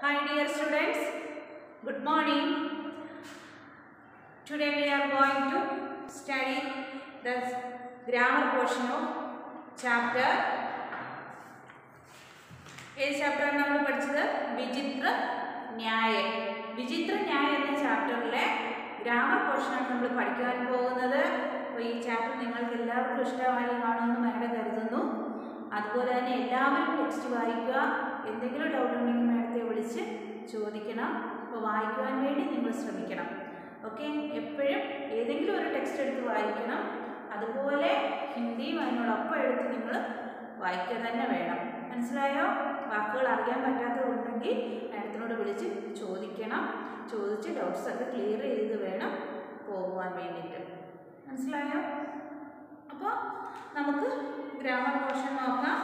Hi dear students, good morning. Today we are going to study the grammar portion of chapter ഏത് ചാപ്റ്ററാണ് നമ്മൾ പഠിച്ചത് വിചിത്ര ന്യായ വിചിത്ര ന്യായ എന്ന ചാപ്റ്ററിലെ ഗ്രാമർ പോർഷനാണ് നമ്മൾ പഠിക്കാൻ പോകുന്നത് അപ്പോൾ ഈ ചാപ്റ്റർ നിങ്ങൾക്ക് എല്ലാവർക്കും ഇഷ്ടമായി കാണുമെന്ന് മാഡം കരുതുന്നു അതുപോലെ തന്നെ എല്ലാവരും ടെക്സ്റ്റ് വായിക്കുക എന്തെങ്കിലും ഡൗട്ട് ഉണ്ടെങ്കിൽ മാഡത്തെ വിളിച്ച് ചോദിക്കണം അപ്പോൾ വായിക്കുവാൻ വേണ്ടി നിങ്ങൾ ശ്രമിക്കണം ഓക്കെ എപ്പോഴും ഏതെങ്കിലും ഒരു ടെക്സ്റ്റ് എടുത്ത് വായിക്കണം അതുപോലെ ഹിന്ദിയും അതിനോടൊപ്പം എടുത്ത് നിങ്ങൾ വായിക്കുക തന്നെ വേണം മനസ്സിലായോ വാക്കുകൾ അറിയാൻ പറ്റാത്തതുണ്ടെങ്കിൽ മാഡത്തിനോട് വിളിച്ച് ചോദിക്കണം ചോദിച്ച് ഡൗട്ട്സ് ഒക്കെ ക്ലിയർ ചെയ്ത് വേണം പോകുവാൻ വേണ്ടിയിട്ട് മനസ്സിലായോ അപ്പോൾ നമുക്ക് ഗ്രാമർ പോർഷൻ നോക്കാം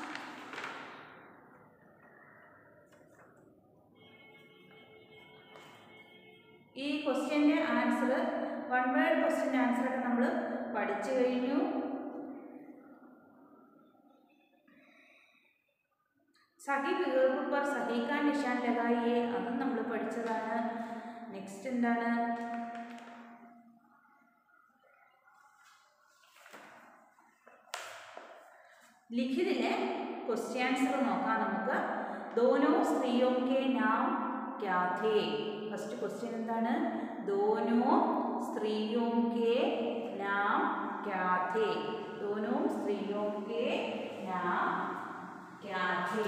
ഈ ക്വസ്റ്റ്യൻ്റെ ആൻസർ വൺ വേർഡ് ക്വസ്റ്റ്യൻ്റെ ആൻസറൊക്കെ നമ്മൾ പഠിച്ചു കഴിഞ്ഞു സഹി വികൽപ്പ് പർ സഹിക്കാൻ നിഷാൻ ലഗായിയെ അതും നമ്മൾ പഠിച്ചതാണ് നെക്സ്റ്റ് എന്താണ് ലിഖിതിലെ ക്വസ്റ്റ്യൻ ആൻസർ നോക്കാം നമുക്ക് ദോനോ സ്ത്രീയോ കെ നാം ക്യാ ഥേ ഫസ്റ്റ് ക്വസ്റ്റ്യൻ എന്താണ് ദോനോ സ്ത്രീയോ കെ നാം ക്യാ ഥേ ദോനോ സ്ത്രീയോ കെ നാം क्या थे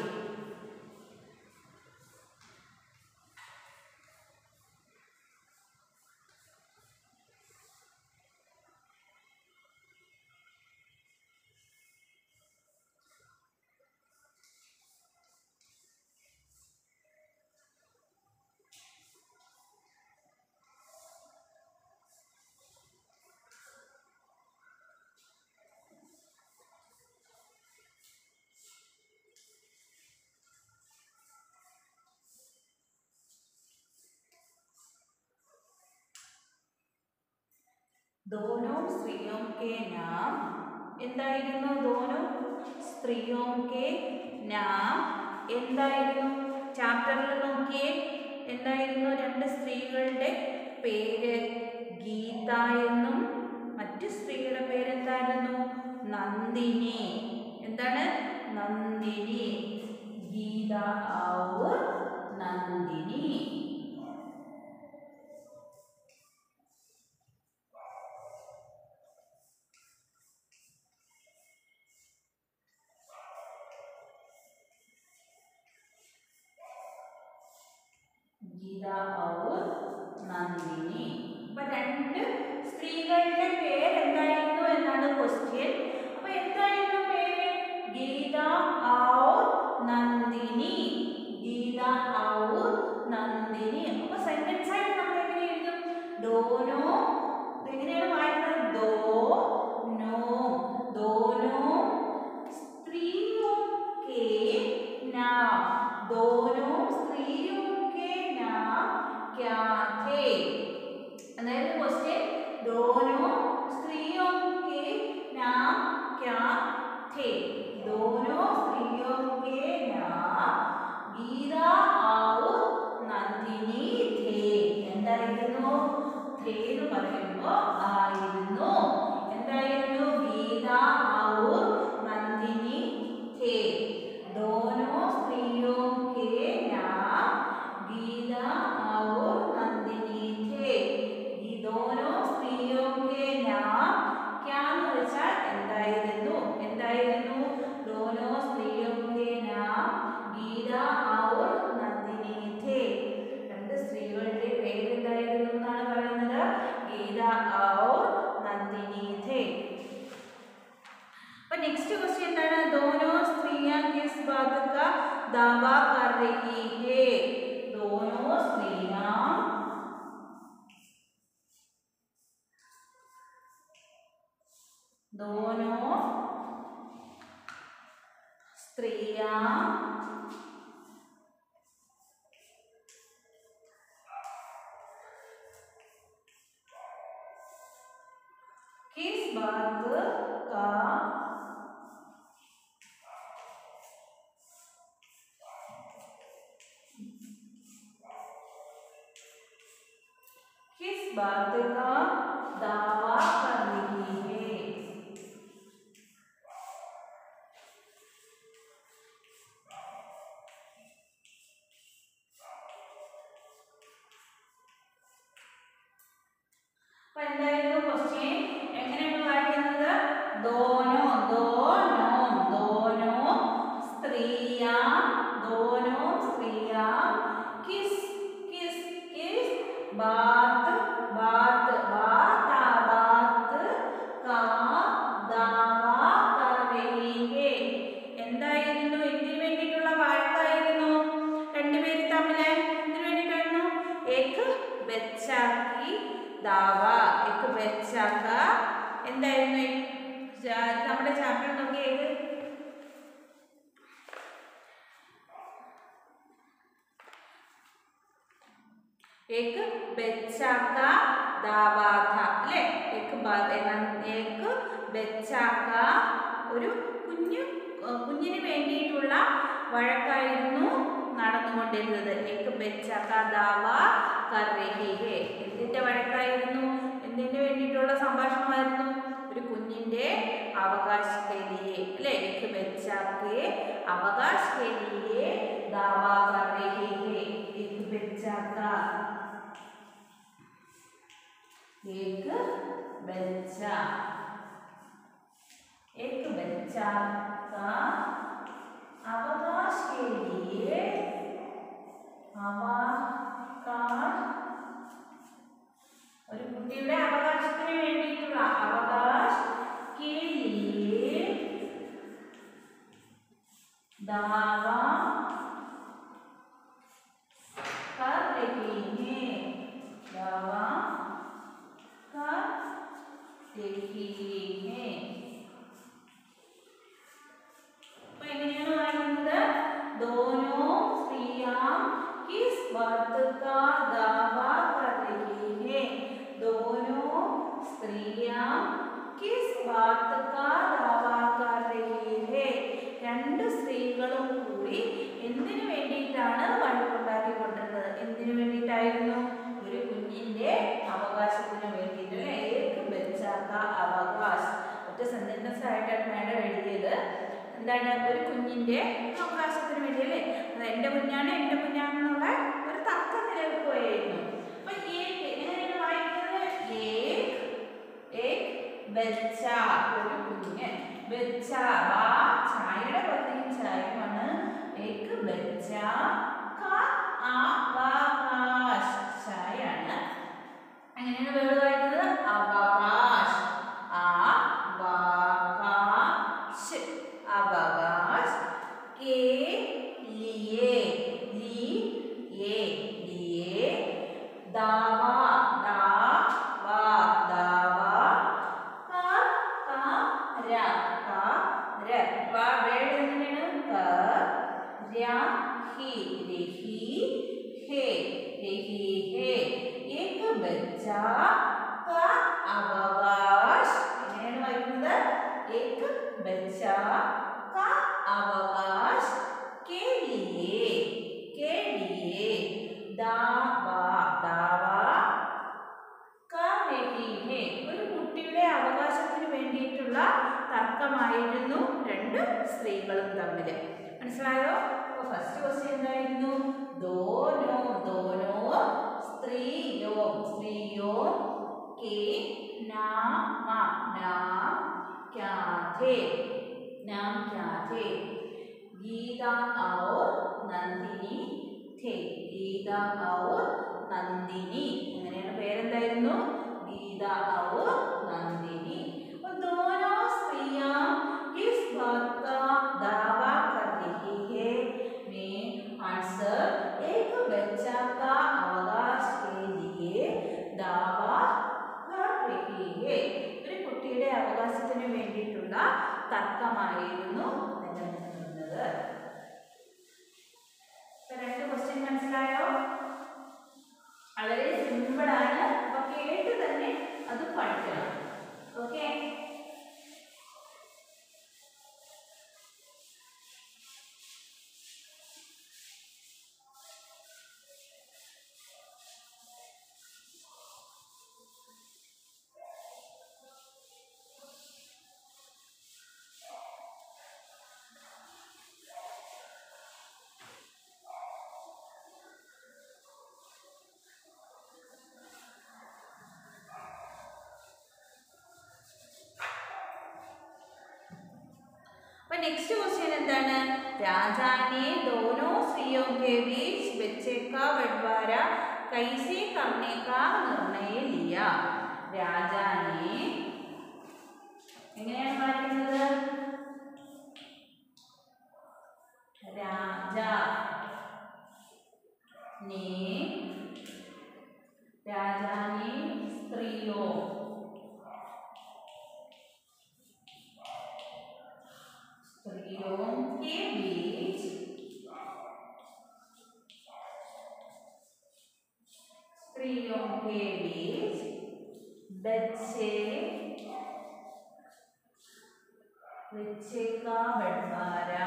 ദോനോ സ്ത്രീയോ കെ നാം എന്തായിരുന്നു ദോനോ സ്ത്രീയോ കെ നാം എന്തായിരുന്നു ചാപ്റ്ററിൽ നോക്കിയേ എന്തായിരുന്നു രണ്ട് സ്ത്രീകളുടെ പേര് ഗീത എന്നും മറ്റ് സ്ത്രീകളുടെ പേരെന്തായിരുന്നു നന്ദിനി എന്താണ് നന്ദിനി ഗീത ഔർ നന്ദിനി ഗീത ഔർ നന്ദിനി അപ്പൊ രണ്ട് സ്ത്രീകളുടെ പേര് എന്തായിരുന്നു എന്നാണ് ക്വസ്റ്റ്യൻ അപ്പൊ എന്തായിരുന്നു പേര് ഗീത ഔർ നന്ദിനി ഗീത ഔർ നന്ദിനി അപ്പൊ സെന്റൻസ് ആയിട്ട് നമ്മൾ എങ്ങനെ എഴുതും ഡോനോ എങ്ങനെയാണ് വായിക്കുന്നത് ദോ നോ ദോനോ സ്ത്രീയോ കെ നാം दोनों स्त्रियों के नाम क्या थे अदाയത് क्वेश्चन दोनों स्त्रियों के नाम क्या थे दोनों स्त्रियों के नाम गीता और നന്ദിനി ഥേ എന്തായിരുന്നു ഥേ എന്ന് പറയുമ്പോൾ ആയിരുന്നു എന്തായിരുന്നു ഗീത ഔർ നന്ദിനി ഥേ दोनों स्त्रियों के नाम गीता और नंदिनी थे ഈ दोनों स्त्रियों के नाम क्या എന്ന് വെച്ചാൽ എന്തായിരുന്നു എന്തായിരുന്നു दोनों स्त्रियों के नाम गीता और नंदिनी थे രണ്ട് സ്ത്രീകളുടെ പേര് എന്തായിരുന്നു എന്നാണ് പറയുന്നത് ഗീത और नंदिनी थे पर नेक्स्ट क्वेश्चन എന്താണ് दोनों स्त्रियां किस बात का दावा कर रही है दोनों स्त्रियां दोनों स्त्रियां किस बात का बात का दावा कर रही है അപ്പൊ എന്തായിരുന്നു ക്വസ്റ്റ്യൻ എങ്ങനെയാണ് വായിക്കുന്നത് ദോനോ ദോനോ ദോനോ സ്ത്രീയാ ദോനോ സ്ത്രീയാ കിസ് കിസ് കിസ് ബാത്ത് ബാത്ത് ബാത്താ ബാത്ത് കാ ദാവാ കർ രഹി ഹേ എന്തായിരുന്നു എന്തിനു വേണ്ടിയിട്ടുള്ള വഴക്കായിരുന്നു രണ്ടുപേരും തമ്മില് എന്തിനു വേണ്ടിയിട്ടായിരുന്നു ഏക്ക് ബച്ചാക്കി ദാവ ഏക്ക് ബച്ചാക്ക എന്തായിരുന്നു ഈ ചാ- നമ്മുടെ ചാപ്റ്റർ നോക്കിയത് एक बच्चा का दावा था അല്ലേ एक ബ- എന്ന- एक बच्चा का ഒരു കുഞ്ഞു ഏർ കുഞ്ഞിന് വേണ്ടിയിട്ടുള്ള വഴക്കായിരുന്നു നടന്നുകൊണ്ടിരുന്നത് एक बच्चा का दावा कर रही है എന്തിന്റെ വഴക്കായിരുന്നു എന്തിനു വേണ്ടിയിട്ടുള്ള സംഭാഷണമായിരുന്നു ഒരു കുഞ്ഞിന്റെ അവകാശ के लिए അല്ലേ एक बच्चा के അവകാശ के लिए दावा कर रही है एक बच्चा का एक बच्चा एक बच्चा का अवकाश के लिए अवकाश ഒരു കുട്ടിയുടെ അവകാശത്തിന് വേണ്ടിയിട്ടുള്ള അവകാശ के लिए दावा कर रही है दावा कर रही है അപ്പൊ എങ്ങനെയാണ് പറയുന്നത് दोनों स्त्रियां किस बात का दावा कर रही है दोनों स्त्रियां किस बात का दावा कर रही है രണ്ട് സ്ത്രീകളും കൂടി എന്തിനു വേണ്ടിയിട്ടാണ് വഴക്കുണ്ടാക്കിക്കൊണ്ടിരുന്നത് എന്തിനു വേണ്ടിയിട്ടായിരുന്നു ഒരു കുഞ്ഞിന്റെ അവകാശത്തിന് വേണ്ടിയിട്ട് അല്ലേ ഏക്ക് ബച്ചാക്ക അവകാശം ഒറ്റ സെന്റൻസ് ആയിട്ടാണ് മാഡം എഴുതിയത് എന്താണ് ഒരു കുഞ്ഞിന്റെ അവകാശത്തിന് വേണ്ടി അല്ലേ അത് എന്റെ കുഞ്ഞാണ് എന്റെ കുഞ്ഞാണെന്നുള്ള ഒരു തർക്കം നിലനിൽക്കുകയായിരുന്നു അപ്പൊ ഏക്ക് എങ്ങനെയാണ് വായിക്കുന്നത് ഏക് ഏക് ബച്ച ഒരു കുഞ്ഞ് ബച്ച ബാ ചായയുടെ പകുതിയും ചായയുമാണ് ഏക്ക് ബച്ച ക അവകാശ് ചായയാണ് എങ്ങനെയാണ് വേർഡ് വായിക്കുന്നത് അവകാശ് അവകാശ് അവകാശ് के लिए लिए लिए दावा दावा दावा कर कर कर वा വേർഡ് എങ്ങനെയാണ് कर रही रही है रही है एक बच्चा का अवकाश എങ്ങനെയാണ് വായിക്കുന്നത് एक बच्चा का अवकाश के लिए के लिए दावा दावा कर रही है ഒരു കുട്ടിയുടെ അവകാശത്തിന് വേണ്ടിയിട്ടുള്ള തർക്കമായിരുന്നു രണ്ട് സ്ത്രീകളും തമ്മിൽ മനസ്സിലായോ അപ്പോൾ ഫസ്റ്റ് ക്വസ്റ്റ്യൻ എന്തായിരുന്നു ദോനോ ദോനോ സ്ത്രീയോ സ്ത്രീയോ के नाम नाम क्या थे नाम क्या थे गीता और നന്ദിനി थे ഗീത और നന്ദിനി അങ്ങനെയാണ് പേരെന്തായിരുന്നു ഗീത और നന്ദിനി और दोनों स्त्रियां किस बात का दावा कर रही है मैं आंसर एक बच्चा का अवकाश के लिए दावा कर रही है ഒരു കുട്ടിയുടെ അവകാശത്തിന് വേണ്ടിയിട്ടുള്ള തർക്കമായിരുന്നു നിലനിൽക്കുന്നത് ഇപ്പൊ രണ്ട് ക്വസ്റ്റ്യൻ മനസ്സിലായോ വളരെ സിമ്പിൾ ആണ് അപ്പൊ കേട്ട് തന്നെ അത് പഠിക്കണം ഓക്കെ നെക്സ്റ്റ് ക്വസ്റ്റ്യൻ എന്താണ് രാജാനെ ദോനോ സ്ത്രീയോ के बीच बच्चे का बंटवारा कैसे करने का निर्णय लिया രാജാനെ എങ്ങനെയാണ് വായിക്കുന്നത് രാജ ने राजा ने स्त्रियों स्त्रियों के बीच स्त्रियों के बीच बच्चे बच्चे का बंटवारा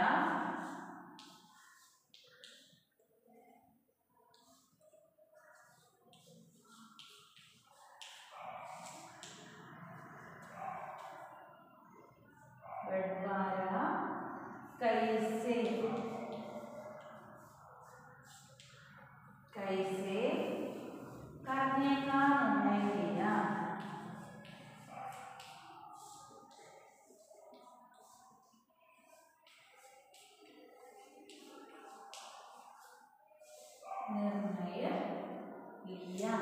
बंटवारा कैसे कैसे करने का निर्णय लिया निर्णय लिया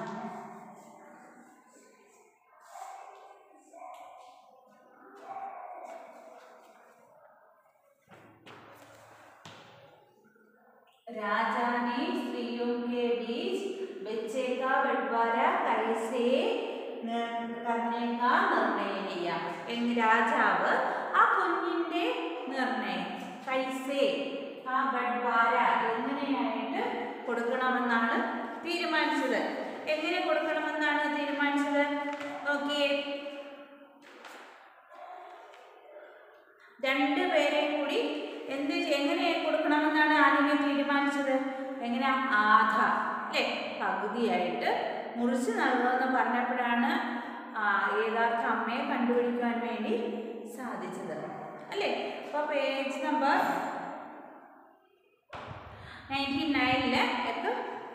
राजा ने स्त्रियों के बीच बच्चे का बंटवारा कैसे ന- करने का निर्णय लिया എന്ന് രാജാവ് ആ കുഞ്ഞിന്റെ നിർണയം കൈസേ ആ ബഡ്വാര എങ്ങനെയായിട്ട് കൊടുക്കണമെന്നാണ് തീരുമാനിച്ചത് എങ്ങനെ കൊടുക്കണമെന്നാണ് തീരുമാനിച്ചത് നോക്കിയേ രണ്ടുപേരെയും കൂടി എന്ത് ചെയ്യ- എങ്ങനെ കൊടുക്കണമെന്നാണ് ആദ്യമേ തീരുമാനിച്ചത് എങ്ങനെ ആധ അല്ലേ പകുതിയായിട്ട് മുറിച്ച് നൽകുമെന്ന് പറഞ്ഞപ്പോഴാണ് ആ, യഥാർത്ഥ അമ്മയെ കണ്ടുപിടിക്കാൻ വേണ്ടി സാധിച്ചത് അല്ലേ അപ്പോൾ പേജ് നമ്പർ നയൻറ്റി നയനില് ഒക്കെ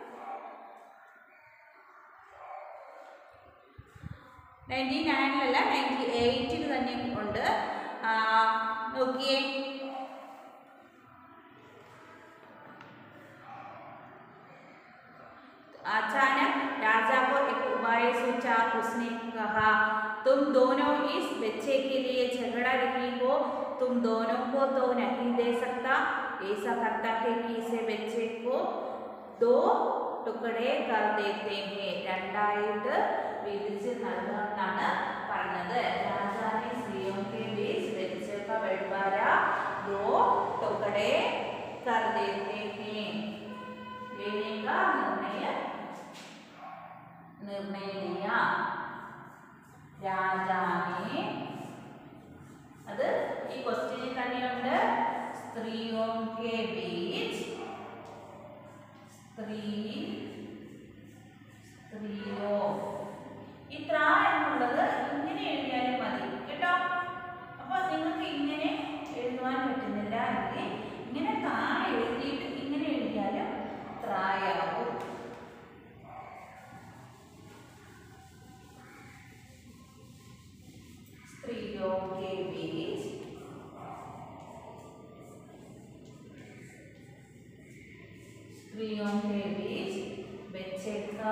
നയൻറ്റി നയനിലല്ല നയൻറ്റി എയ്റ്റിൽ തന്നെ ഉണ്ട് ആ, നോക്കിയേ अचानक राजा को एक उपाय सोचा उसने कहा तुम दोनों इस बच्चे के लिए झगड़ा रही हो तुम दोनों को तो नहीं दे सकता ऐसा करता है कि इसे बच्चे को दो टुकड़े कर देते हैं രണ്ടായിട്ട് വീതിച്ച് നൽകണമെന്നാണ് പറഞ്ഞത് രാജാനെ സ്ത്രീയോं के बीच बच्चे का बंटवारा दो टुकड़े कर देते हैं लेने का निर्णय निर्णय लिया രാജാനെ അത് ഈ ക്വസ്റ്റ്യനിൽ തന്നെയുണ്ട് സ്ത്രീയോ കെ ബീച്ച് സ്ത്രീ സ്ത്രീയോ ഈ ത്ര എന്നുള്ളത് ഇങ്ങനെ എഴുതിയാലും മതി കേട്ടോ അപ്പൊ നിങ്ങൾക്ക് ഇങ്ങനെ എഴുതുവാൻ പറ്റുന്നില്ല എങ്കിൽ ഇങ്ങനെ താ എഴുതിയിട്ട് ഇങ്ങനെ എഴുതിയാലും ത്രായാവും स्त्रियों के बीच स्त्रियों के बीच बच्चे का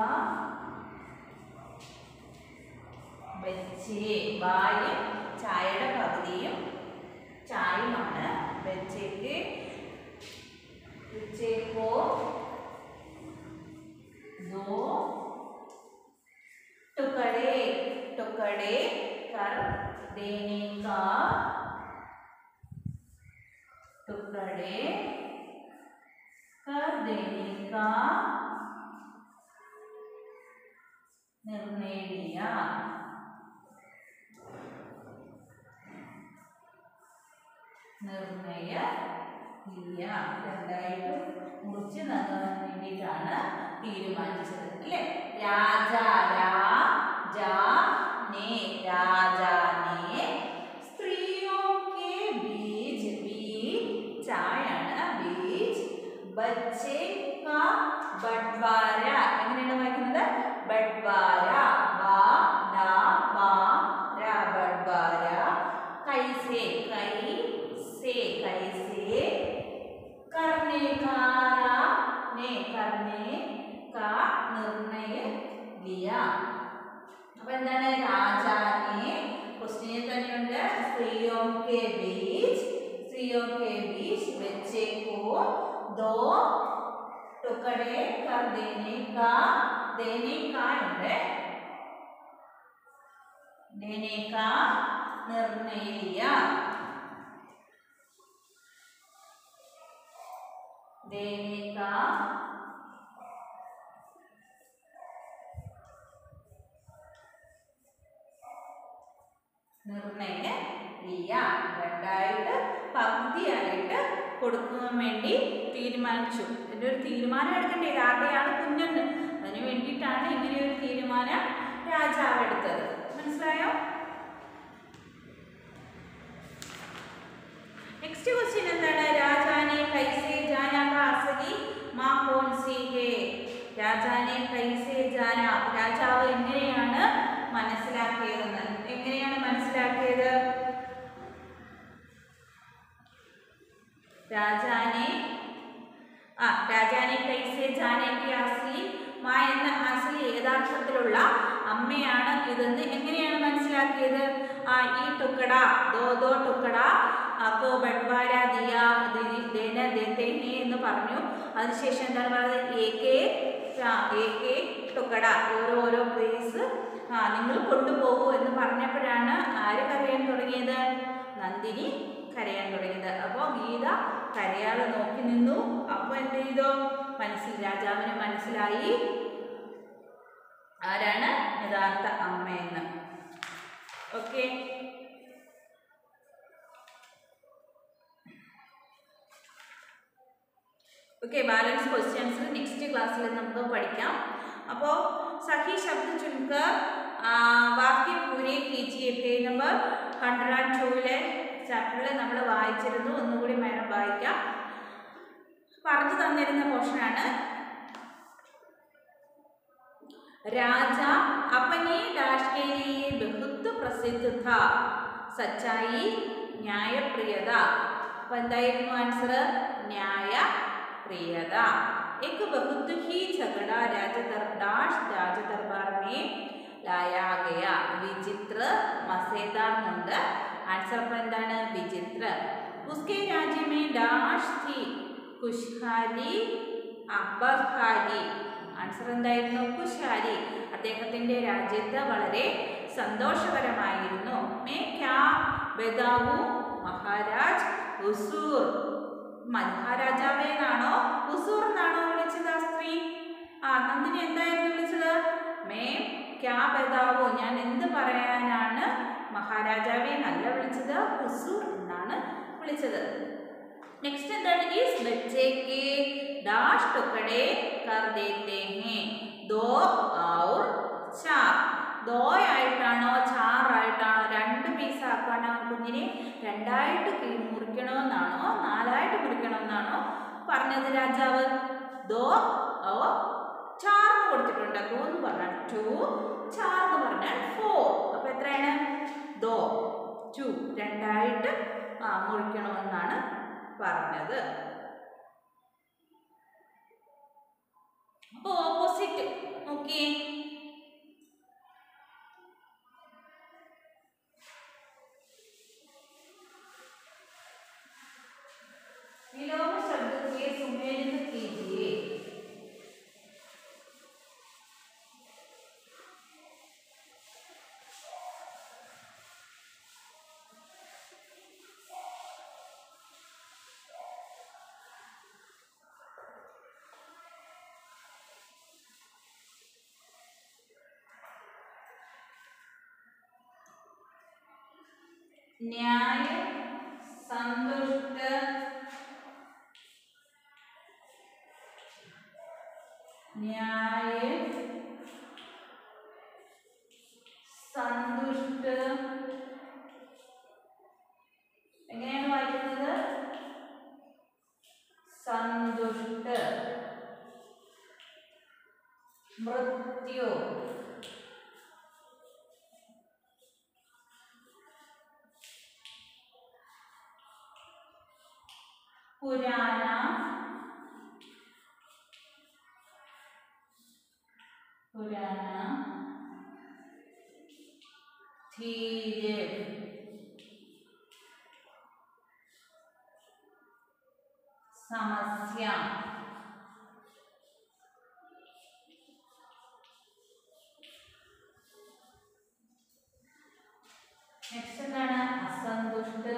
ബച്ചേ വായും ചായയുടെ പകുതിയും ചായയുമാണ് ബച്ചയ്ക്ക് ബച്ചേക്കോ ദോ टुकड़े टुकड़े कर देने का टुकड़े कर देने का निर्णय लिया നിർണയ ഇല്ല രണ്ടായിട്ട് മുറിച്ച് നൽകാൻ വേണ്ടിയിട്ടാണ് തീരുമാനിച്ചത് അല്ലേ രാജ രാജ ने राजा ने स्त्रियों के बीच बीच ചായാണ് बीच बच्चे का ബട്വാര എങ്ങനെയാണ് വായിക്കുന്നത് ബട്വാര ബ ഡ ബ ര ബട്വാര കൈസേ കൈ സേ करने का निर्णय लिया അപ്പൊ എന്താണ് രാജാനെ ക്വസ്റ്റിനെ തന്നെയുണ്ട് സ്ത്രീയോ കെ ബീച്ച് സ്ത്രീയോ കെ ബീച്ച് बच्चे को दो टुकड़े कर देने का देने का ഉണ്ട് देने का निर्णय लिया देने का നിർണയ ലിയ രണ്ടായിട്ട് പകുതിയായിട്ട് കൊടുക്കാൻ വേണ്ടി തീരുമാനിച്ചു ഇതിൻ്റെ ഒരു തീരുമാനം എടുക്കണ്ടേ ആരുടെയാണ് കുഞ്ഞെന്ന് അതിന് വേണ്ടിയിട്ടാണ് ഇങ്ങനെ ഒരു തീരുമാനം രാജാവ് എടുത്തത് മനസ്സിലായോ നെക്സ്റ്റ് ക്വസ്റ്റ്യൻ എന്താണ് രാജാനെ കൈസേ ജാന കാ അസലി മാ കോൺ സി ഹേ രാജാനെ കൈസേ ജാന രാജാവ് എങ്ങനെയാണ് മനസ്സിലാക്കിയതെന്ന് എങ്ങനെയാണ് മനസ്സിലാക്കിയത് രാജാനെ ആ രാജാനെ കൈസേ ജാനെ കി അസലി മാ എന്ന അസലി യഥാർത്ഥത്തിലുള്ള അമ്മയാണ് ഇതെന്ന് എങ്ങനെയാണ് മനസ്സിലാക്കിയത് ആ ഈ ടുക്കട ദോ ദോ ടുക്കട അപ്പോ ബഡ്വാര ദിയ ദി- ദേന ദേത്തെ ഹേ എന്ന് പറഞ്ഞു അതിനുശേഷം എന്താണ് പറയുന്നത് എ കെ എ കെ ടുക്കട ഓരോ ഓരോ പീസ് ആ നിങ്ങൾ കൊണ്ടുപോകൂ എന്ന് പറഞ്ഞപ്പോഴാണ് ആര് കരയാൻ തുടങ്ങിയത് നന്ദിനി കരയാൻ തുടങ്ങിയത് അപ്പോൾ ഗീത കരയാതെ നോക്കി നിന്നു അപ്പോൾ എന്ത് ചെയ്തു മനസ്സിൽ രാജാവിന് മനസ്സിലായി ആരാണ് യഥാർത്ഥ അമ്മയെന്ന് okay okay balance questions next ക്ലാസ്സിൽ നമുക്ക് പഠിക്കാം അപ്പോൾ സഹി ശബ്ദ ചുൻകർ വാക്യ പൂരെ കീച്ചിയെ പേജ് നമ്പർ ഹൺഡ്രഡ് ആൻഡ് ടൂവിലെ ചാപ്റ്ററിൽ നമ്മൾ വായിച്ചിരുന്നു ഒന്നുകൂടി മേഡം വായിക്കാം പറഞ്ഞു തന്നിരുന്ന പോർഷനാണ് राजा अपने दास के लिए बहुत प्रसिद्ध था സച്ചായി ന്യായപ്രിയത അപ്പൊ എന്തായിരുന്നു ആൻസർ ന്യായപ്രിയത एक बहुत ही झगड़ा राजा दर दास राज दरबार में लाया गया വിചിത്ര മസേദാർ ഉണ്ട് ആൻസർ അപ്പൊ എന്താണ് വിചിത്ര उसके राज्य में दास थी खुशहाली അബഹാലി ആൻസർ എന്തായിരുന്നു കുശാലി അദ്ദേഹത്തിന്റെ രാജ്യത്ത് വളരെ സന്തോഷകരമായിരുന്നു മേ ക്യാ ബദാവു മഹാരാജ് ഹുസൂർ മഹാരാജാവേ എന്നാണോ ഹുസൂർ എന്നാണോ വിളിച്ചത് ആ സ്ത്രീ ആ നന്ദിനി എന്തായിരുന്നു വിളിച്ചത് മേ ക്യാ ബദാവു ഞാൻ എന്ത് പറയാനാണ് മഹാരാജാവേ നല്ല വിളിച്ചത് ഹുസൂർ എന്നാണ് വിളിച്ചത് नेक्स्ट എന്താണ് इस बच्चे के दाश टुकड़े कर देते हैं दो और चार ദോ ആയിട്ടാണോ ചാറായിട്ടാണോ രണ്ട് പീസ് ആക്കാനോ കുഞ്ഞിനെ രണ്ടായിട്ട് കി- മുറിക്കണമെന്നാണോ നാലായിട്ട് മുറിക്കണമെന്നാണോ പറഞ്ഞത് രാജാവ് ദോ ഓ ചാർന്ന് കൊടുത്തിട്ടുണ്ട് ദോ എന്ന് പറഞ്ഞാൽ ടു ചാർന്ന് പറഞ്ഞാൽ ഫോർ അപ്പൊ എത്രയാണ് ദോ ടു രണ്ടായിട്ട് ആ മുറിക്കണമെന്നാണ് പറഞ്ഞത് അപ്പൊ ഓപ്പോസിറ്റ് നോക്കിയേ विलोम शब्द के सुमेलित कीजिए न्याय संतुष्ट न्याय സന്തുഷ്ട എങ്ങനെയാണ് വായിക്കുന്നത് സന്തുഷ്ട മൃത്യു പുരാണ പുരാന ധീര് സമസ്യ നെക്സ്റ്റ് എന്താണ് അസന്തുഷ്ട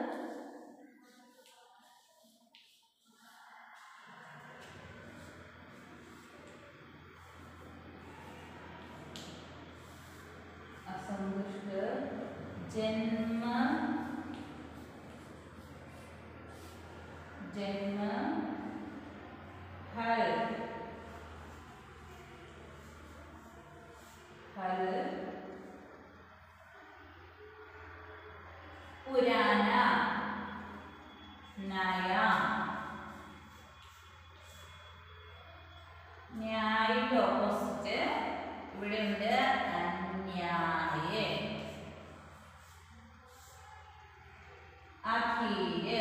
असंतुष्ट जन्म जन्म हल हल पुराना नया ന്യായിന്റെ ഓപ്പോസിറ്റ് ഇവിടെ ഉണ്ട് അന്യായ അധീര്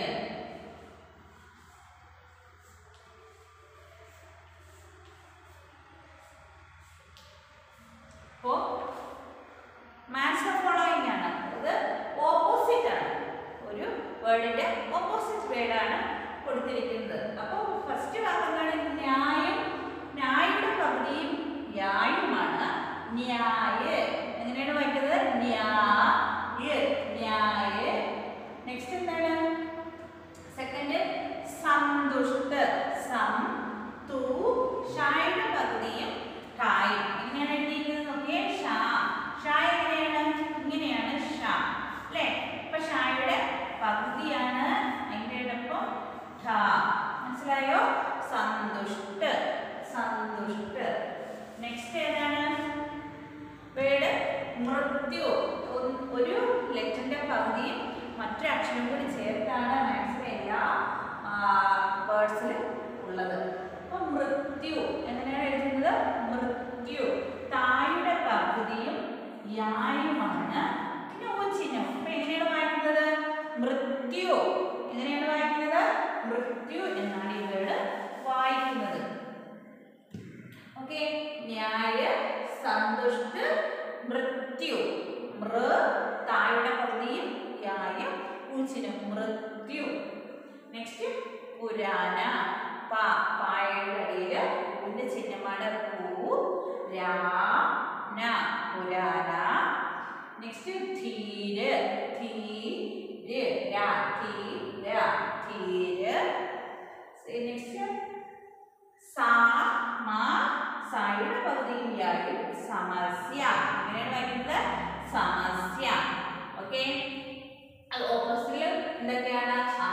അപ്പോ മാച്ച് ഫോളോയിങ് ആണ് ഇത് ഓപ്പോസിറ്റ് ആണ് ഒരു വേർഡിന്റെ ഓപ്പോസിറ്റ് വേർഡാണ് കൊടുത്തിരിക്കുന്നത് അപ്പോൾ ഫസ്റ്റ് വാക്ക് എന്താണ് ന്യായം ന്യായയുടെ പകുതിയും ന്യായമാണ് ന്യായ എങ്ങനെയാണ് വായിക്കുന്നത് ന്യായ ന്യായ നെക്സ്റ്റ് എന്താണ് സെക്കൻഡ് സന്തുഷ്ട സം തു ഷായുടെ പകുതിയും ടായും എങ്ങനെയാണ് എഴുതിയിരിക്കുന്നത് നോക്കിയേ ഷാ ഷാ എങ്ങനെയാണ് ഇങ്ങനെയാണ് ഷാ അല്ലേ അപ്പൊ ഷായുടെ പകുതിയാണ് അതിൻ്റെ ഒപ്പം ഠ മനസ്സിലായോ സന്തുഷ്ട സന്തുഷ്ട നെക്സ്റ്റ് ഏതാണ് വേർഡ് മൃത്യു ഒ- ഒരു ലെറ്ററിന്റെ പകുതിയും മറ്റൊരു അക്ഷരം കൂടി ചേർത്താണ് മാത്സിലെ എല്ലാ വേർഡ്സിലും ഉള്ളത് അപ്പൊ മൃത്യു എങ്ങനെയാണ് എഴുതുന്നത് മൃത്യു തായുടെ പകുതിയും യായുമാണ് പിന്നെ ഓ ചിഹ്നം അപ്പൊ എങ്ങനെയാണ് വായിക്കുന്നത് മൃത്യു എങ്ങനെയാണ് വായിക്കുന്നത് മൃത്യു എന്നാണ് ഈ വേർഡ് വായിക്കുന്നത് ഓക്കെ ന്യായ സന്തുഷ്ട മൃത്യു മൃ തായുടെ പകുതിയും യായ ഉച്ചിനും മൃത്യു നെക്സ്റ്റ് പുരാന പ പായയുടെ അടിയില് ഉന്റെ ചിഹ്നമാണ് പൂ രാ ന പുരാന നെക്സ്റ്റ് ധീര് ധീര് രാ ധീര ധീര് നെക്സ്റ്റ് സാ മാ സായുടെ പകുതിയും യായും സമസ്യ എങ്ങനെയാണ് വായിക്കുന്നത് സമസ്യ ഓക്കെ അത് ഓപ്പോസിറ്റിൽ എന്തൊക്കെയാണ് ആ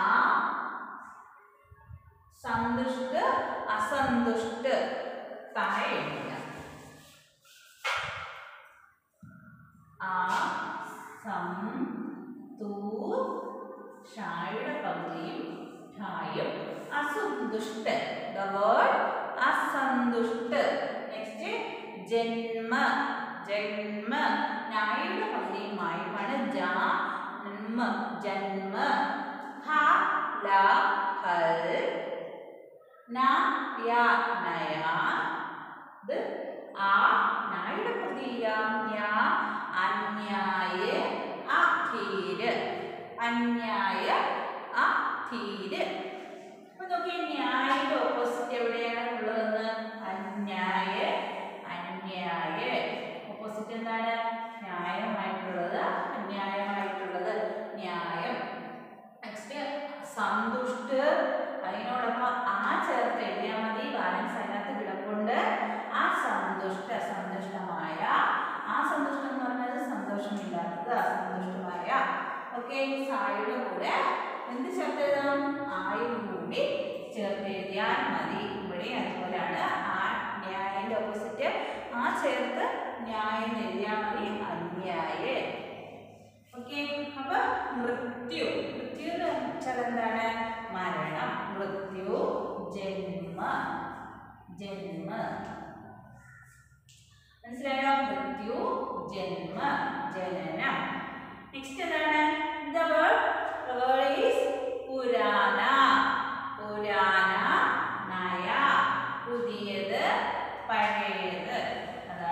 സന്തുഷ്ട അസന്തുഷ്ട താഴെ എഴുതുക ആ സം തു ഷായുടെ പകുതിയും ഠായും അസന്തുഷ്ട ദ വേർഡ് അസന്തുഷ്ട നെക്സ്റ്റ് ജന്മ ജന്മ നായുടെ പകുതിയും മായുമാണ് ജന്മ ജന്മ ഹ ല ഹൽ ന യ നയ ഇത് ആ നായുടെ പകുതിയ ന്യ അന്യായ അധീര് അന്യായ അധീര് അപ്പൊ നോക്കിയേ ന്യായയുടെ ഓപ്പോസിറ്റ് എവിടെയാണ് ഉള്ളതെന്ന് അന്യായ അന്യായ ഓപ്പോസിറ്റ് എന്താണ് ന്യായമായിട്ടുള്ളത് അന്യായമായിട്ടുള്ളത് ന്യായം നെക്സ്റ്റ് സന്തുഷ്ട അതിനോടൊപ്പം ആ ചേർത്ത് എഴുതിയാൽ മതി ബാലൻസ് അതിനകത്ത് കിടപ്പുണ്ട് ആ സന്തുഷ്ട സന്തുഷ്ടമായ ആ സന്തുഷ്ടം എന്ന് പറഞ്ഞത് സന്തോഷമില്ലാത്തത് അസന്തുഷ്ടമായ ഓക്കെ സായുടെ കൂടെ എന്ത് ചേർത്ത് എഴുതാം ആയും കൂടി ചേർത്ത് എഴുതിയാൽ മതി ഇവിടെ അതുപോലെയാണ് ആ ന്യായന്റെ ഓപ്പോസിറ്റ് ആ ചേർത്ത് ന്യായം എഴുതിയാൽ മതി അന്യായ ഓക്കെ അപ്പൊ മൃത്യു മൃത്യു എന്ന് വെച്ചാൽ എന്താണ് മരണം മൃത്യു ജന്മ ജന്മ മനസ്സിലായോ മൃത്യു ജന്മ ജനനം നെക്സ്റ്റ് എന്താണ് the word the word is പുരാന പുരാന നയ പുതിയത് പഴയത് അതാണ്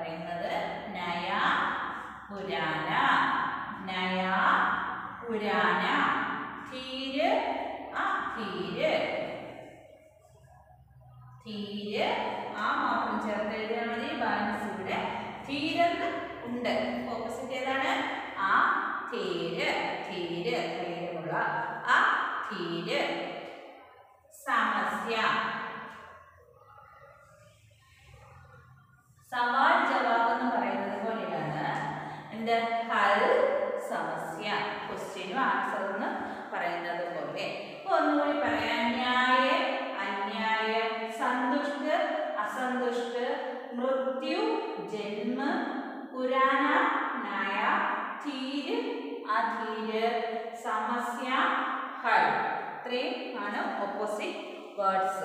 പറയുന്നത് നയ പുരാന നയ പുരാന ധീര് ആ ധീര് ധീര് ആ മാത്രം ചേർത്ത് എഴുതിയാൽ മതി ബാലൻസ് ഇവിടെ ധീരെന്ന് ഉണ്ട് ഓപ്പോസിറ്റ് ഏതാണ് ആ ധീര് ധീര് ധൈര്യമുള്ള ആ ധീര് സമസ്യ സവാൽ ജവാബ് എന്ന് പറയുന്നത് പോലെയാണ് എന്ത് ഹൽ സമസ്യ ക്വസ്റ്റ്യനും ആൻസർ എന്ന് പറയുന്നത് പോലെ അപ്പൊ ഒന്നുകൂടി പറയാം ന്യായ അന്യായ സന്തുഷ്ട അസന്തുഷ്ട മൃത്യു ജന്മ പുരാണ നായ ധീര് അധീര് സമസ്യ ഹൾ ഇത്രയും ആണ് ഓപ്പോസിറ്റ് വേർഡ്സ്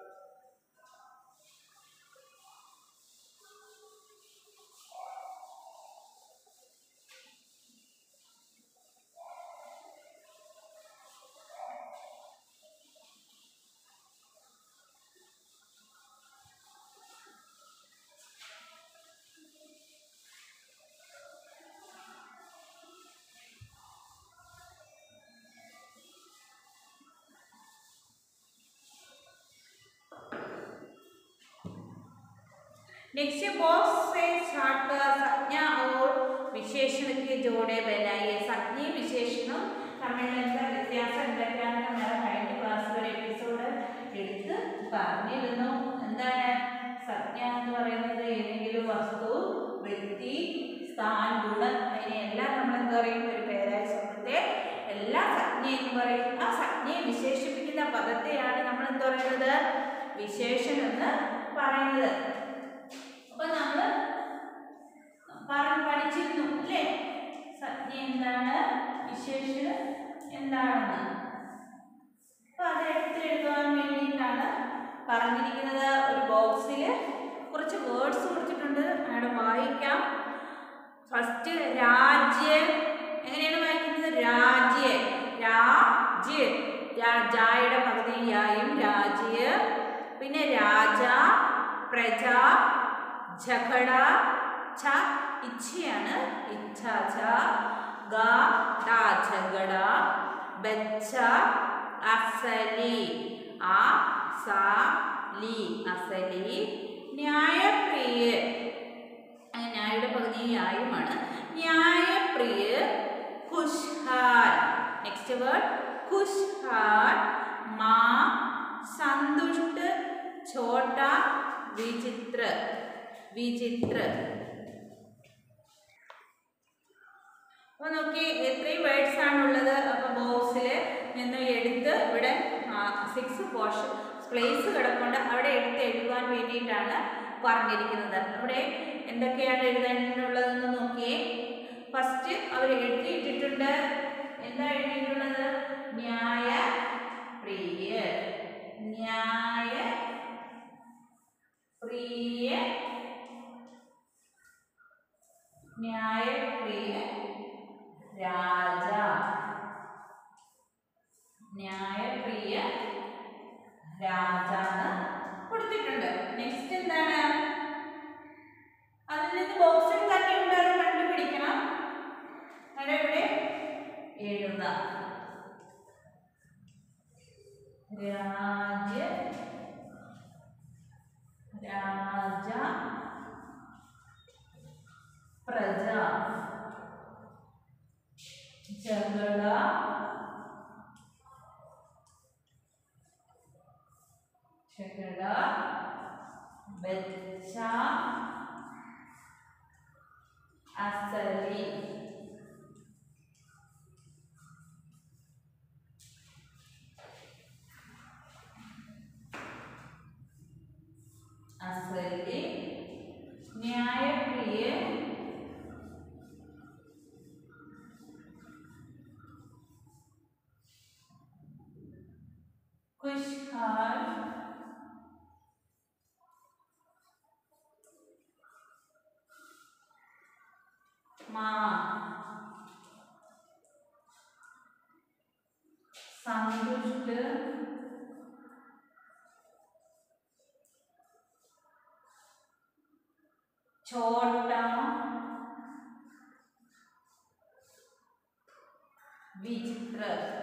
नेक्स्ट बॉक्स से छाट कर संज्ञा और विशेषण के जोड़े बनाइए संज्ञ വിശേഷണം തമ്മിലുള്ള വ്യത്യാസം എന്തൊക്കെയാണ് നമ്മൾ കഴിഞ്ഞ ക്ലാസ്സിൽ ഒരു എപ്പിസോഡ് എടുത്ത് പറഞ്ഞിരുന്നു എന്താണ് സംജ്ഞ എന്ന് പറയുന്നത് ഏതെങ്കിലും വസ്തു വ്യക്തി സ്ഥാൻ ഗുണം അതിനെല്ലാം നമ്മൾ എന്താ പറയും ഒരു പേരായ ശബ്ദത്തെ എല്ലാ സംജ്ഞ എന്ന് പറയും ആ സംജ്ഞയെ വിശേഷിപ്പിക്കുന്ന പദത്തെയാണ് നമ്മൾ എന്താ പറയുന്നത് വിശേഷണം എന്ന് പറയുന്നത് അപ്പൊ നമ്മള് പറഞ്ഞു പഠിച്ചിരുന്നു അല്ലേ സംജ്ഞ എന്താണ് വിശേഷണം എന്താണെന്ന് അപ്പൊ അത് എടുത്ത് എഴുതാൻ വേണ്ടിയിട്ടാണ് പറഞ്ഞിരിക്കുന്നത് ഒരു ബോക്സിൽ കുറച്ച് വേർഡ്സ് കൊടുത്തിട്ടുണ്ട് മാഡം വായിക്കാം ഫസ്റ്റ് രാജ്യ എങ്ങനെയാണ് വായിക്കുന്നത് രാജ്യ രാജ്യ രാജായുടെ പകുതി യായും രാജ്യ പിന്നെ രാജ പ്രജ ഝഗട ഛ ഇച്ഛയാണ് ഇച്ഛ ഛ ഗ ഡ ഝഗട ബച്ച അസലി ആ സ ലി അസലി ന്യായപ്രിയ അങ്ങനെ ന്യായയുടെ പകുതി ന്യായമാണ് ന്യായപ്രിയ ഖുഷ്ഹാൽ നെക്സ്റ്റ് വേർഡ് ഖുഷ്ഹാൽ മാ സന്തുഷ്ട ഛോട്ട വിചിത്ര വിചിത്ര അപ്പോൾ നോക്കി എത്രയും വേർഡ്സ് ആണുള്ളത് അപ്പോൾ ബോക്സിൽ നിന്ന് എടുത്ത് ഇവിടെ സിക്സ് പോർഷൻ പ്ലേസ് കിടപ്പുണ്ട് അവിടെ എടുത്ത് എഴുതുവാൻ വേണ്ടിയിട്ടാണ് പറഞ്ഞിരിക്കുന്നത് അവിടെ എന്തൊക്കെയാണ് എഴുതാനുള്ളതെന്ന് നോക്കിയേ ഫസ്റ്റ് അവർ എഴുതിയിട്ടിട്ടുണ്ട് എന്താ എഴുതിയിട്ടുള്ളത് ന്യായ പ്രിയ ന്യായ പ്രിയ ന്യായപ്രിയ രാജ ന്യായപ്രിയ രാജ എന്ന് കൊടുത്തിട്ടുണ്ട് നെക്സ്റ്റ് എന്താണ് അതിൽ നിന്ന് ബോക്സിൽ തന്നെ ഉണ്ട് അത് കണ്ടുപിടിക്കണം അവിടെ ഇവിടെ എഴുതാം രാജ രാജ പ്രജ ജഗട ജഗട ബച്ച അസലി അസലി ന്യായപ്രിയ खुशहाल माँ संतुष्ट छोटा विचित्र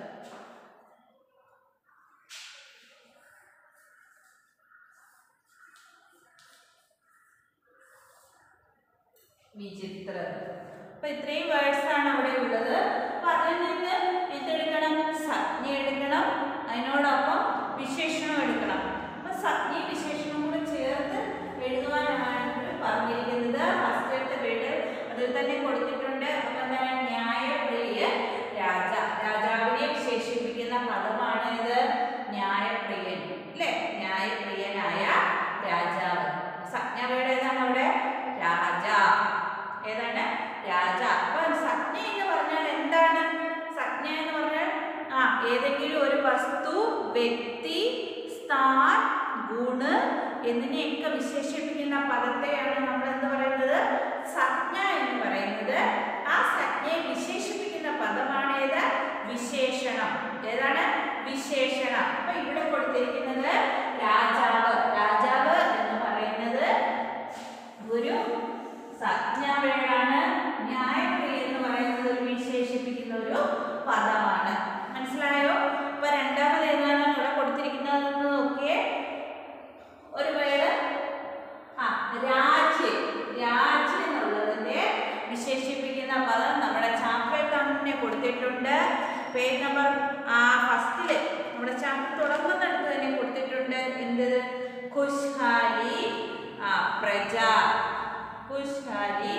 വിചിത്ര അപ്പൊ ഇത്രയും വേർഡ്സ് ആണ് അവിടെ ഉള്ളത് അപ്പൊ അതിൽ നിന്ന് എന്തെടുക്കണം സംജ്ഞ എടുക്കണം അതിനോടൊപ്പം വിശേഷണം എടുക്കണം അപ്പൊ സംജ്ഞയും വിശേഷണവും കൂടെ ചേർത്ത് എഴുതുവാനാണ് പറഞ്ഞിരിക്കുന്നത് ഫസ്റ്റത്തെ വേർഡ് അതിൽ തന്നെ കൊടുത്തിട്ടുണ്ട് അപ്പൊ എന്താണ് ന്യായപ്രിയ രാജ രാജാവിനെ വിശേഷിപ്പിക്കുന്ന പദമാണ് ഇത് ന്യായപ്രിയൻ അല്ലേ ന്യായപ്രിയനായ രാജാവ് സംജ്ഞ വേർഡ് ഏതാണ് അവിടെ രാജ ഏതാണ് രാജ അപ്പൊ സംജ്ഞ എന്ന് പറഞ്ഞാൽ എന്താണ് സംജ്ഞ എന്ന് പറഞ്ഞാൽ ആ ഏതെങ്കിലും ഒരു വസ്തു വ്യക്തി സ്ഥാൻ ഗുണ് എന്നിനെയൊക്കെ വിശേഷിപ്പിക്കുന്ന പദത്തെയാണ് നമ്മൾ എന്ത് പറയുന്നത് സംജ്ഞ എന്ന് പറയുന്നത് ആ സംജ്ഞയെ വിശേഷിപ്പിക്കുന്ന പദമാണ് ഏത് വിശേഷണം ഏതാണ് വിശേഷണം അപ്പൊ ഇവിടെ കൊടുത്തിരിക്കുന്നത് രാജാവ് രാജാവ് എന്ന് പറയുന്നത് ഒരു സംജ്ഞാവേടാണ് ന്യായപ്രിയ എന്ന് പറയുന്നത് ഒരു വിശേഷിപ്പിക്കുന്ന ഒരു പദമാണ് മനസ്സിലായോ അപ്പൊ രണ്ടാമത് ഏതാണ് ഇവിടെ കൊടുത്തിരിക്കുന്നതെന്ന് നോക്കിയേ ഒരു വേട് ആ രാജ്യ രാജ്യ എന്നുള്ളതിന്റെ വിശേഷിപ്പിക്കുന്ന പദം നമ്മുടെ ചാപ്റ്റർ തന്നെ കൊടുത്തിട്ടുണ്ട് പേജ് നമ്പർ ആ ഫസ്റ്റില് നമ്മുടെ ചാപ്റ്റർ തുടങ്ങുന്നിടത്ത് തന്നെ കൊടുത്തിട്ടുണ്ട് എന്ത് ഖുഷ്ഹാലി ആ പ്രജ ഖുഷ്ഹാലി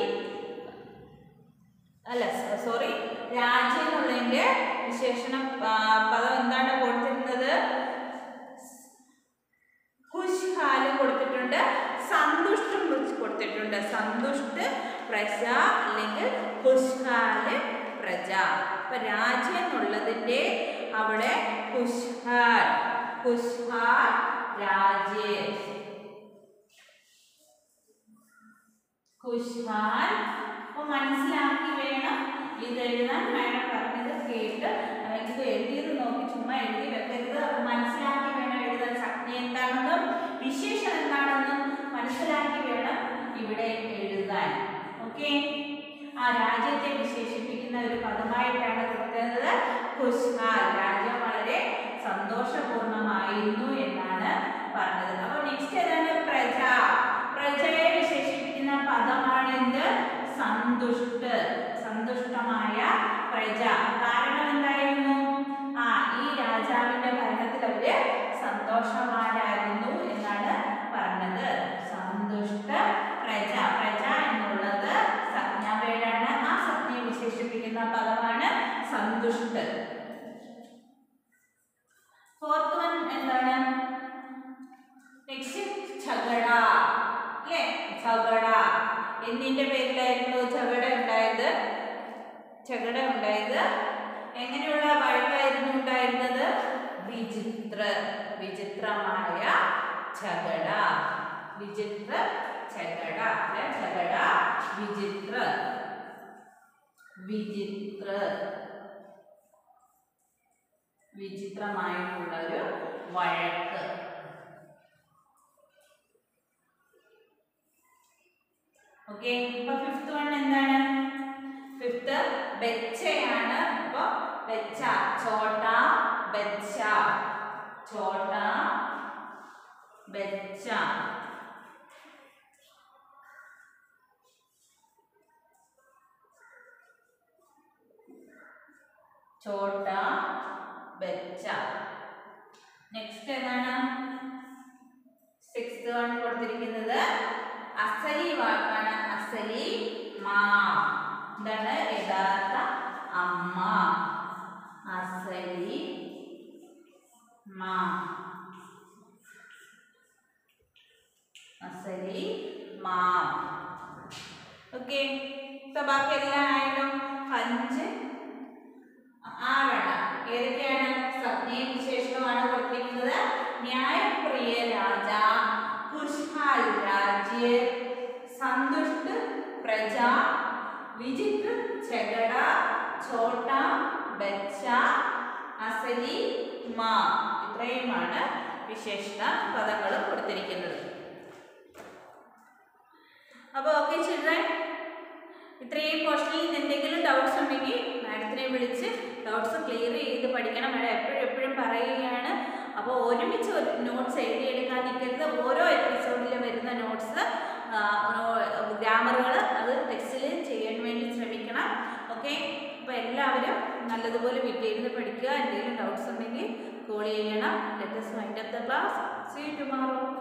അല്ല സോറി രാജ്യം എന്നുള്ളതിന്റെ വിശേഷണം ആ, പദം എന്താണ് കൊടുത്തിരുന്നത് ഖുഷ്ഹാല് കൊടുത്തിട്ടുണ്ട് സന്തുഷ്ടം കൊടുത്തിട്ടുണ്ട് സന്തുഷ്ട പ്രജ അല്ലെങ്കിൽ ഖുഷ്ഹാല് പ്രജ അപ്പൊ രാജ്യം എന്നുള്ളതിന്റെ അവിടെ ഖുഷ്ഹാൽ ഖുഷ്ഹാൽ രാജ്യ ഖുഷ്ഹാൽ അപ്പൊ മനസ്സിലാക്കി വേണം ഇത് എഴുതാൻ മാഡം പറഞ്ഞത് കേട്ട് അഹ് ഇത് എഴുതിയത് നോക്കി ചുമ്മാ എഴുതി വെക്കരുത് അപ്പൊ മനസ്സിലാക്കി വേണം എഴുതാൻ സംജ്ഞ എന്താണെന്നും വിശേഷം എന്താണെന്നും മനസ്സിലാക്കി വേണം ഇവിടെ എഴുതാൻ ഓക്കെ ആ രാജ്യത്തെ വിശേഷിപ്പിക്കുന്ന ഒരു പദമായിട്ടാണ് കൊടുക്കുന്നത് ഖുഷ്ഹാൽ രാജ്യം വളരെ സന്തോഷപൂർണമായിരുന്നു എന്നാണ് പറഞ്ഞത് അപ്പോൾ നെക്സ്റ്റ് ഏതാണ് പ്രജ പ്രജയെ വിശേഷിപ്പിക്കുന്ന പദമാണ് എന്ത് സന്തുഷ്ട സന്തുഷ്ടമായ പ്രജ കാരണം എന്തായിരുന്നു ആ ഈ രാജാവിന്റെ ഭരണത്തിൽ അവര് സന്തോഷവാനായിരുന്നു എന്നാണ് പറഞ്ഞത് സന്തുഷ്ട പ്രജ പ്രജ എന്നുള്ളത് സംജ്ഞാവേടാണ് ആ സംജ്ഞയെ വിശേഷിപ്പിക്കുന്ന പദമാണ് സന്തുഷ്ട ഫോർത്ത് വൺ എന്താണ് നെക്സ്റ്റ് ഝഗട അല്ലേ ഝഗട എന്തിന്റെ പേരിലായിരുന്നു ഝഗട ഉണ്ടായത് ഝഗട ഉണ്ടായത് എങ്ങനെയുള്ള വഴക്കായിരുന്നു ഉണ്ടായിരുന്നത് വിചിത്ര വിചിത്രമായ ഝഗട വിചിത്ര ഝഗട അല്ലെ ഝഗട വിചിത്ര വിചിത്ര വിചിത്രമായിട്ടുള്ള ഒരു വഴക്ക് ഓക്കെ ഇപ്പൊ ഫിഫ്ത് വൺ എന്താണ് ഫിഫ്ത്ത് ബെച്ചയാണ് അപ്പൊ ബെച്ച ചോട്ട ബെച്ച ചോട്ട ബെച്ച ചോട്ട ബെച്ച നെക്സ്റ്റ് ഏതാണ് സിക്സ്ത് വൺ കൊടുത്തിരിക്കുന്നത് അസലി വാക്കാണ് അസലി മാ എന്താണ് യഥാർത്ഥ അമ്മ അസലി മാ അസലി മാ ഓക്കെ ഇപ്പൊ ബാക്കി എല്ലാം ആയാലും അഞ്ച് ആറെണ്ണം ഏതൊക്കെയാണ് സത്നയും വിശേഷണമാണ് കൊടുത്തിരിക്കുന്നത് ന്യായപ്രിയ രാജ ഖുഷ്ഹാൽ രാജ്യ സന്തുഷ്ട പ്രജ വിചിത്ര ഝഗട ഛോട്ട ബച്ച അസലി മാ ഇത്രയുമാണ് വിശേഷണ പദങ്ങൾ കൊടുത്തിരിക്കുന്നത് അപ്പോൾ ഓക്കെ ചെയ്യുന്ന എന്തെങ്കിലും ഡൗട്ട്സ് ഉണ്ടെങ്കിൽ മാഡത്തിനെ വിളിച്ച് ഡൗട്ട്സ് ക്ലിയർ ചെയ്ത് പഠിക്കണം മാഡം എപ്പോഴും എപ്പോഴും പറയുകയാണ് അപ്പോൾ ഒരുമിച്ച് ഒരു നോട്ട്സ് എഴുതിയെടുക്കാൻ നിൽക്കരുത് ഓരോ എപ്പിസോഡിൽ വരുന്ന നോട്ട്സ് ഗ്രാമറുകൾ അത് ടെക്സ്റ്റിൽ ചെയ്യാൻ വേണ്ടി ശ്രമിക്കണം ഓക്കെ അപ്പോൾ എല്ലാവരും നല്ലതുപോലെ വീട്ടിലിരുന്ന് പഠിക്കുക എന്തെങ്കിലും ഡൗട്ട്സ് ഉണ്ടെങ്കിൽ കോൾ ചെയ്യണം let's mind of the class see tomorrow